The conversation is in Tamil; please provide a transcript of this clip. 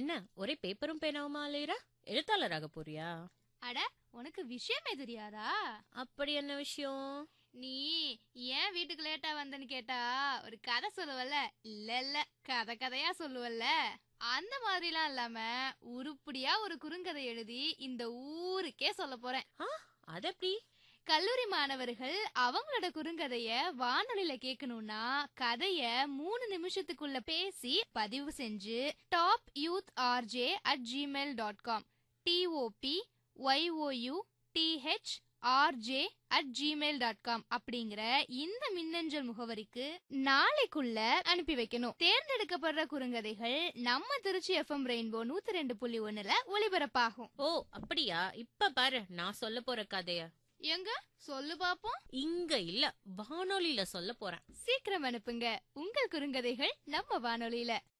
என்ன ஒரே பேப்பரும் பேனாவுமா அலையிற எழுத்தாளராக போறியா அட உனக்கு விஷயமே தெரியாதா அப்படி என்ன விஷயம் நீ ஏன் வீட்டுக்கு லேட்டா வந்தன்னு கேட்டா ஒரு கதை சொல்லுவல்ல இல்ல இல்ல கதை கதையா சொல்லுவல்ல அந்த மாதிரிலாம் இல்லாம உருப்படியா ஒரு குறுங்கதை எழுதி இந்த ஊருக்கே சொல்ல போறேன் அது எப்படி கல்லூரி மாணவர்கள் அவங்களோட குறுங்கதைய வானொலியில கேட்கணும்னா கதைய மூணு நிமிஷத்துக்குள்ள பேசி பதிவு செஞ்சு top youth R J at Gmail dot com T O P Y O U T H R J at Gmail dot com அப்படிங்கிற இந்த மின்னஞ்சல் முகவரிக்கு நாளைக்குள்ள அனுப்பி வைக்கணும் தேர்ந்தெடுக்கப்படுற குறுங்கதைகள் நம்ம திருச்சி எஃப்எம் ரெயின்போ நூத்தி ரெண்டு புள்ளி ஒண்ணுல ஒளிபரப்பாகும் ஓ அப்படியா இப்ப பாரு நான் சொல்ல போற கதைய எங்க சொல்லு பாப்போம் இங்க இல்ல வானொலியில சொல்ல போறேன் சீக்கிரம் அனுப்புங்க உங்கள் குறுங்கதைகள் நம்ம வானொலியில